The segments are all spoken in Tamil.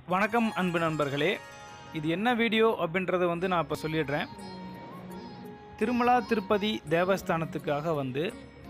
வணக்கம் அன்பு நண்பர்களே இது என்ன வீடியோ அப்படின்றத வந்து நான் இப்போ சொல்லிடுறேன் திருமலா திருப்பதி தேவஸ்தானத்துக்காக வந்து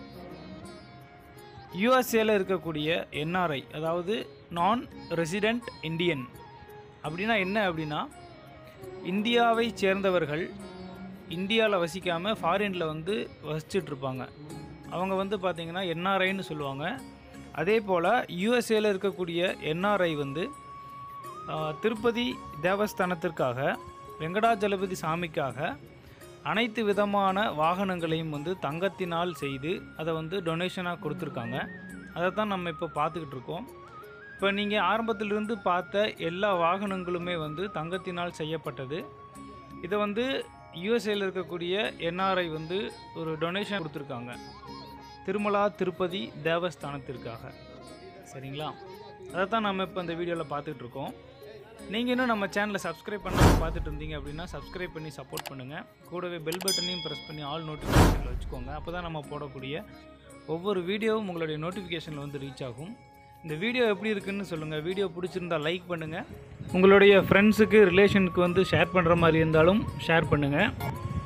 யூஎஸ்ஏல இருக்கக்கூடிய என்ஆர்ஐ அதாவது நான் ரெசிடெண்ட் இந்தியன் அப்படின்னா என்ன அப்படின்னா இந்தியாவை சேர்ந்தவர்கள் இந்தியாவில் வசிக்காமல் ஃபாரினில் வந்து வசிச்சுட்டு இருப்பாங்க அவங்க வந்து பார்த்திங்கன்னா என்ஆர்ஐன்னு சொல்லுவாங்க அதே போல் யூஎஸ்ஏல இருக்கக்கூடிய என்ஆர்ஐ வந்து ஆஹ், திருப்பதி தேவஸ்தானத்திற்காக வெங்கடாஜலபதி சாமிக்காக அனைத்து விதமான வாகனங்களையும் வந்து தங்கத்தினால் செய்து அதை வந்து டொனேஷனாக கொடுத்துருக்காங்க அதை தான் நம்ம இப்போ பார்த்துக்கிட்டு இருக்கோம் இப்போ நீங்கள் ஆரம்பத்திலிருந்து பார்த்த எல்லா வாகனங்களுமே வந்து தங்கத்தினால் செய்யப்பட்டது இதை வந்து யூஎஸ்ஏல இருக்கக்கூடிய என்ஆர்ஐ வந்து ஒரு டொனேஷன் கொடுத்துருக்காங்க திருமலா திருப்பதி தேவஸ்தானத்திற்காக சரிங்களா அதை தான் நம்ம இப்போ இந்த வீடியோவில் பார்த்துட்டு இருக்கோம் நீங்கள் இன்னும் நம்ம சேனலை சப்ஸ்கிரைப் பண்ணாமல் பார்த்துட்டு இருந்தீங்க அப்படின்னா சப்ஸ்கிரைப் பண்ணி சப்போர்ட் பண்ணுங்கள் கூடவே பெல் பட்டனையும் ப்ரெஸ் பண்ணி ஆல் நோட்டிஃபிகேஷனில் வச்சுக்கோங்க அப்போ தான் நம்ம போடக்கூடிய ஒவ்வொரு வீடியோவும் உங்களுடைய நோட்டிஃபிகேஷனில் வந்து ரீச் ஆகும் இந்த வீடியோ எப்படி இருக்குன்னு சொல்லுங்கள் வீடியோ பிடிச்சிருந்தா லைக் பண்ணுங்கள் உங்களுடைய ஃப்ரெண்ட்ஸுக்கு ரிலேஷனுக்கு வந்து ஷேர் பண்ணுற மாதிரி இருந்தாலும் ஷேர் பண்ணுங்கள்